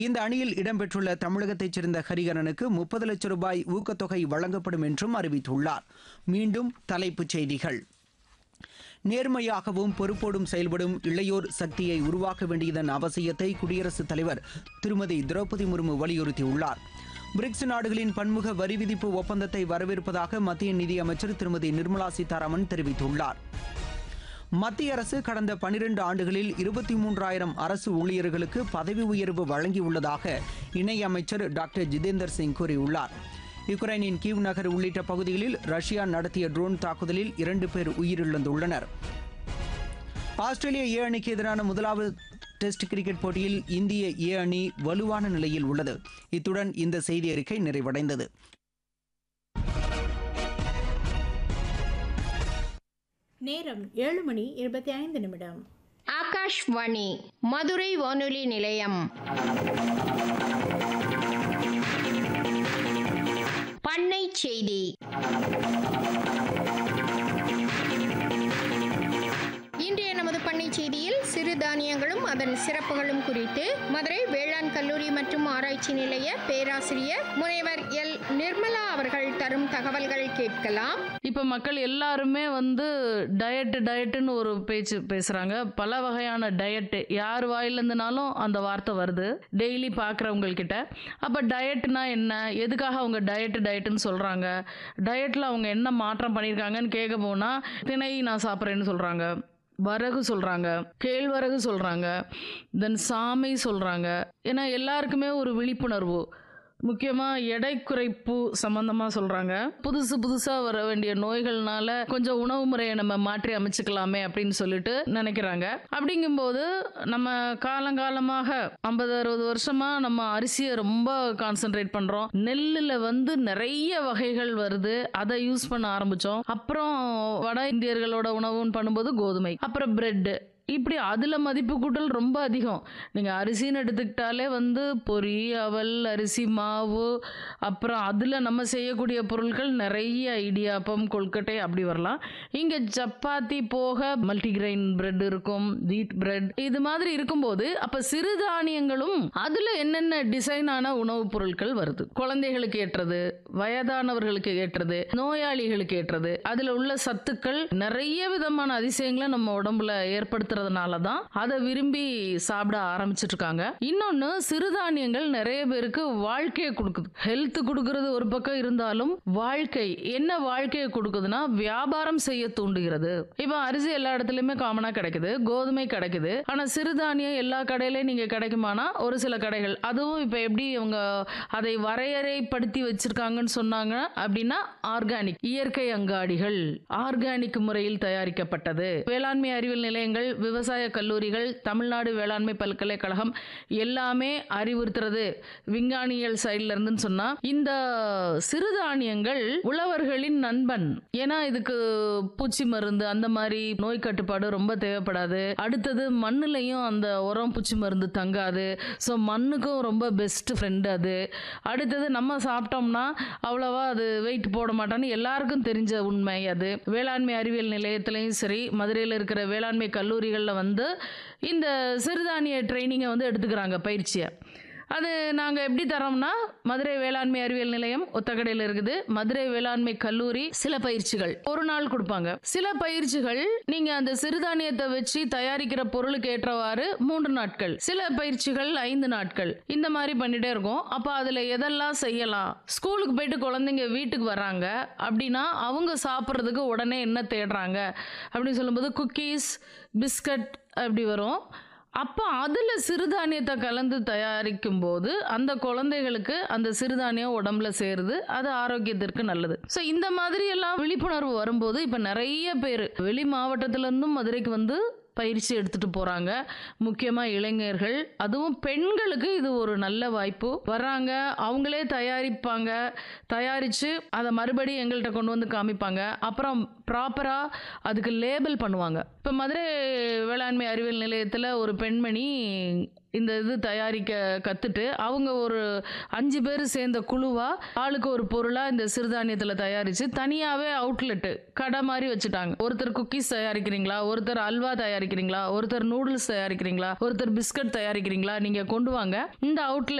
இந்த அணியில் இடம்பெற்றுள்ள தமிழகத்தைச் சேர்ந்த ஹரிகரனுக்கு முப்பது லட்சம் ரூபாய் ஊக்கத்தொகை வழங்கப்படும் என்றும் அறிவித்துள்ளார் மீண்டும் தலைப்புச் செய்திகள் நேர்மையாகவும் பொறுப்போடும் செயல்படும் இளையோர் சக்தியை உருவாக்க வேண்டியதன் அவசியத்தை குடியரசுத் தலைவர் திருமதி திரௌபதி முர்மு வலியுறுத்தியுள்ளார் பிரிக்ஸ் நாடுகளின் பன்முக வரி விதிப்பு ஒப்பந்தத்தை வரவேற்பதாக மத்திய நிதியமைச்சர் திருமதி நிர்மலா சீதாராமன் தெரிவித்துள்ளார் மத்திய அரசு கடந்த பனிரெண்டு ஆண்டுகளில் இருபத்தி மூன்றாயிரம் அரசு ஊழியர்களுக்கு பதவி உயர்வு வழங்கியுள்ளதாக இணையமைச்சர் டாக்டர் ஜிதேந்தர் சிங் கூறியுள்ளார் யுக்ரைனின் கீவ் நகர் உள்ளிட்ட பகுதிகளில் ரஷ்யா நடத்திய ட்ரோன் தாக்குதலில் இரண்டு பேர் உயிரிழந்துள்ளனர் ஆஸ்திரேலிய ஏ அணிக்கு எதிரான முதலாவது டெஸ்ட் கிரிக்கெட் போட்டியில் இந்திய ஏ அணி வலுவான நிலையில் உள்ளது இத்துடன் இந்த செய்தி அறிக்கை நிறைவடைந்தது நேரம் ஏழு மணி இருபத்தி ஐந்து நிமிடம் ஆகாஷ்வாணி மதுரை வானொலி நிலையம் பண்ணை செய்தி இன்றைய நமது பண்ணை செய்தியில் சிறுதானியங்களும் அதன் சிறப்புகளும் குறித்து மதுரை வேளாண் கல்லூரி மற்றும் ஆராய்ச்சி நிலைய பேராசிரியர் முனைவர் எல் நிர்மலா அவர்கள் தரும் தகவல்கள் கேட்கலாம் இப்போ மக்கள் எல்லாருமே வந்து டயட்டு டயட்டுன்னு ஒரு பேச்சு பேசுகிறாங்க பல வகையான டயட்டு யார் வாயிலேருந்துனாலும் அந்த வார்த்தை வருது டெய்லி பார்க்குறவங்கக்கிட்ட அப்போ டயட்னா என்ன எதுக்காக அவங்க டயட்டு டயட்டுன்னு சொல்கிறாங்க டயட்டில் அவங்க என்ன மாற்றம் பண்ணியிருக்காங்கன்னு கேட்க போனால் திணை நான் சாப்பிட்றேன்னு சொல்கிறாங்க வரகு சொல்கிறாங்க கேழ்வரகு சொல்கிறாங்க தென் சாமை சொல்கிறாங்க ஏன்னா எல்லாருக்குமே ஒரு விழிப்புணர்வு முக்கியமாக எடை குறைப்பு சம்மந்தமாக சொல்கிறாங்க புதுசு புதுசாக வர வேண்டிய நோய்கள்னால கொஞ்சம் உணவு முறையை நம்ம மாற்றி அமைச்சுக்கலாமே அப்படின்னு சொல்லிட்டு நினைக்கிறாங்க அப்படிங்கும்போது நம்ம காலங்காலமாக ஐம்பது அறுபது வருஷமாக நம்ம அரிசியை ரொம்ப கான்சென்ட்ரேட் பண்ணுறோம் நெல்லில் வந்து நிறைய வகைகள் வருது அதை யூஸ் பண்ண ஆரம்பித்தோம் அப்புறம் வட இந்தியர்களோட உணவுன்னு பண்ணும்போது கோதுமை அப்புறம் பிரெட்டு இப்படி அதில் மதிப்பு கூட்டல் ரொம்ப அதிகம் நீங்கள் அரிசின்னு எடுத்துக்கிட்டாலே வந்து பொரி அவல் அரிசி மாவு அப்புறம் அதில் நம்ம செய்யக்கூடிய பொருட்கள் நிறைய இடியாப்பம் கொழுக்கட்டை அப்படி வரலாம் இங்கே சப்பாத்தி போக மல்டிகிரெயின் பிரெட் இருக்கும் வீட் பிரெட் இது மாதிரி இருக்கும்போது அப்போ சிறுதானியங்களும் அதில் என்னென்ன டிசைனான உணவுப் பொருட்கள் வருது குழந்தைகளுக்கு ஏற்றது வயதானவர்களுக்கு ஏற்றது நோயாளிகளுக்கு ஏற்றது அதில் உள்ள சத்துக்கள் நிறைய விதமான அதிசயங்களை நம்ம உடம்புல ஏற்படுத்துறதுனால தான் அதை விரும்பி சாப்பிட ஆரம்பிச்சிட்டு இருக்காங்க இன்னொன்று சிறுதானியங்கள் நிறைய பேருக்கு வாழ்க்கையை கொடுக்குது ஹெல்த் கொடுக்கறது ஒரு பக்கம் இருந்தாலும் வாழ்க்கை என்ன வாழ்க்கையை கொடுக்குதுன்னா வியாபாரம் செய்ய தூண்டுகிறது இப்போ அரிசி எல்லா இடத்துலையுமே காமனாக கிடைக்குது கோதுமை கிடைக்குது ஆனால் சிறுதானியம் எல்லா கடையிலையும் நீங்கள் கிடைக்குமானா ஒரு சில கடைகள் அதுவும் இப்போ எப்படி இவங்க அதை வரையறைப்படுத்தி வச்சிருக்காங்கன்னு சொன்னாங்க அப்படின்னா ஆர்கானிக் இயற்கை அங்காடிகள் ஆர்கானிக் முறையில் தயாரிக்கப்பட்டது வேளாண்மை அறிவியல் நிலையங்கள் விவசாய கல்லூரிகள் தமிழ்நாடு வேளாண்மை பல்கலைக்கழகம் எல்லாமே அறிவுறுத்துறது விஞ்ஞானியல் சைட்ல இருந்துன்னு சொன்னா இந்த சிறுதானியங்கள் உழவர்களின் நண்பன் ஏன்னா இதுக்கு பூச்சி மருந்து அந்த மாதிரி நோய் கட்டுப்பாடு ரொம்ப தேவைப்படாது அடுத்தது மண்ணுலையும் அந்த உரம் பூச்சி மருந்து தங்காது ஸோ மண்ணுக்கும் ரொம்ப பெஸ்ட் ஃப்ரெண்டு அது அடுத்தது நம்ம சாப்பிட்டோம்னா அவ்வளோவா அது வெயிட் போட மாட்டோம்னு எல்லாருக்கும் தெரிஞ்ச உண்மை அது வேளாண்மை அறிவியல் நிலையத்திலையும் சரி மதுரையில் இருக்கிற வேளாண்மை கல்லூரிகளில் வந்து இந்த சிறுதானிய ட்ரைனிங்கை வந்து எடுத்துக்கிறாங்க பயிற்சியை அது நாங்கள் எப்படி தரோம்னா மதுரை வேளாண்மை அறிவியல் நிலையம் ஒத்தக்கடையில் இருக்குது மதுரை வேளாண்மை கல்லூரி சில பயிற்சிகள் ஒரு நாள் கொடுப்பாங்க சில பயிற்சிகள் நீங்கள் அந்த சிறுதானியத்தை வச்சு தயாரிக்கிற பொருளுக்கு ஏற்றவாறு மூன்று நாட்கள் சில பயிற்சிகள் ஐந்து நாட்கள் இந்த மாதிரி பண்ணிட்டே இருக்கோம் அப்போ அதில் எதெல்லாம் செய்யலாம் ஸ்கூலுக்கு போயிட்டு குழந்தைங்க வீட்டுக்கு வராங்க அப்படின்னா அவங்க சாப்பிட்றதுக்கு உடனே என்ன தேடுறாங்க அப்படின்னு சொல்லும்போது குக்கீஸ் பிஸ்கட் அப்படி வரும் அப்போ அதில் சிறுதானியத்தை கலந்து தயாரிக்கும் போது அந்த குழந்தைகளுக்கு அந்த சிறுதானியம் உடம்புல சேருது அது ஆரோக்கியத்திற்கு நல்லது ஸோ இந்த மாதிரி எல்லாம் விழிப்புணர்வு வரும்போது இப்போ நிறைய பேர் வெளி மாவட்டத்திலேருந்தும் மதுரைக்கு வந்து பயிற்சி எடுத்துட்டு போறாங்க முக்கியமா இளைஞர்கள் அதுவும் பெண்களுக்கு இது ஒரு நல்ல வாய்ப்பு வர்றாங்க அவங்களே தயாரிப்பாங்க தயாரிச்சு அதை மறுபடியும் எங்கள்கிட்ட கொண்டு வந்து காமிப்பாங்க அப்புறம் ப்ராப்பரா அதுக்கு லேபிள் பண்ணுவாங்க இப்போ மதுரை வேளாண்மை அறிவியல் நிலையத்தில் ஒரு பெண்மணி இந்த இது தயாரிக்க கத்துட்டு அவங்க ஒரு அஞ்சு பேர் சேர்ந்த குழுவா ஆளுக்கு ஒரு பொருளா இந்த சிறுதானியத்துல தயாரிச்சு தனியாவே அவுட்லெட் கடை மாதிரி வச்சுட்டாங்க ஒருத்தர் குக்கீஸ் தயாரிக்கிறீங்களா ஒருத்தர் அல்வா தயாரிக்கிறீங்களா ஒருத்தர் நூடுல்ஸ் தயாரிக்கிறீங்களா ஒருத்தர் பிஸ்கட் தயாரிக்கிறீங்களா நீங்க கொண்டு வாங்க இந்த அவுட்லெட்